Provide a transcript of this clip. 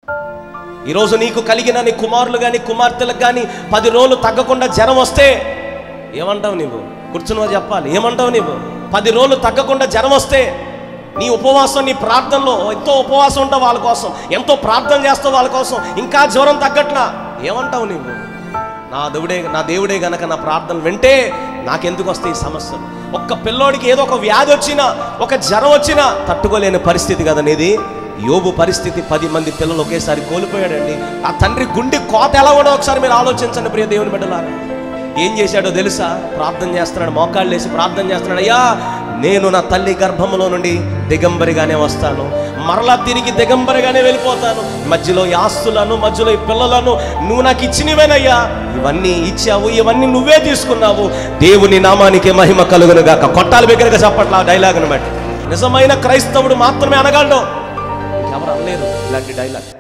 ఈరోజు నీకు కలిగిన నీ కుమారులు కానీ కుమార్తెలకు కానీ పది రోజులు తగ్గకుండా జ్వరం వస్తే ఏమంటావు నీవు కూర్చున్నావు చెప్పాలి ఏమంటావు నీవు పది రోజులు తగ్గకుండా జ్వరం వస్తే నీ ఉపవాసం నీ ప్రార్థనలో ఎంతో ఉపవాసం ఉంటావు వాళ్ళ కోసం ఎంతో ప్రార్థన చేస్తావు వాళ్ళ కోసం ఇంకా జ్వరం తగ్గట్లా ఏమంటావు నీవు నా దేవుడే నా దేవుడే గనక నా ప్రార్థన వింటే నాకెందుకు వస్తాయి ఈ సమస్యలు ఒక్క పిల్లోడికి ఏదో ఒక వ్యాధి వచ్చినా ఒక జ్వరం వచ్చినా తట్టుకోలేని పరిస్థితి కదా నీది యోబు పరిస్థితి పది మంది పిల్లలు ఒకేసారి కోల్పోయాడండి ఆ తండ్రి గుండె కోత ఎలా ఉండో ఒకసారి మీరు ఆలోచించండి ప్రియ దేవుని బిడ్డలారా ఏం చేశాడో తెలుసా ప్రార్థన చేస్తున్నాడు మోకాళ్ళు వేసి ప్రార్థన చేస్తున్నాడు అయ్యా నేను నా తల్లి గర్భంలో నుండి దిగంబరిగానే వస్తాను మరలా తిరిగి దిగంబరిగానే వెళ్ళిపోతాను మధ్యలో ఈ ఆస్తులను మధ్యలో ఈ పిల్లలను నువ్వు నాకు ఇచ్చినవేనయ్యా ఇవన్నీ ఇచ్చావు ఇవన్నీ నువ్వే తీసుకున్నావు దేవుని నామానికి మహిమ కలుగును గాక కొట్టాలి బిగ్గరగా చెప్పట్లా డైలాగ్ను బట్టి నిజమైన క్రైస్తవుడు మాత్రమే అనగలడు ఎవరు అనలేరు ఇలాంటి డైలాగ్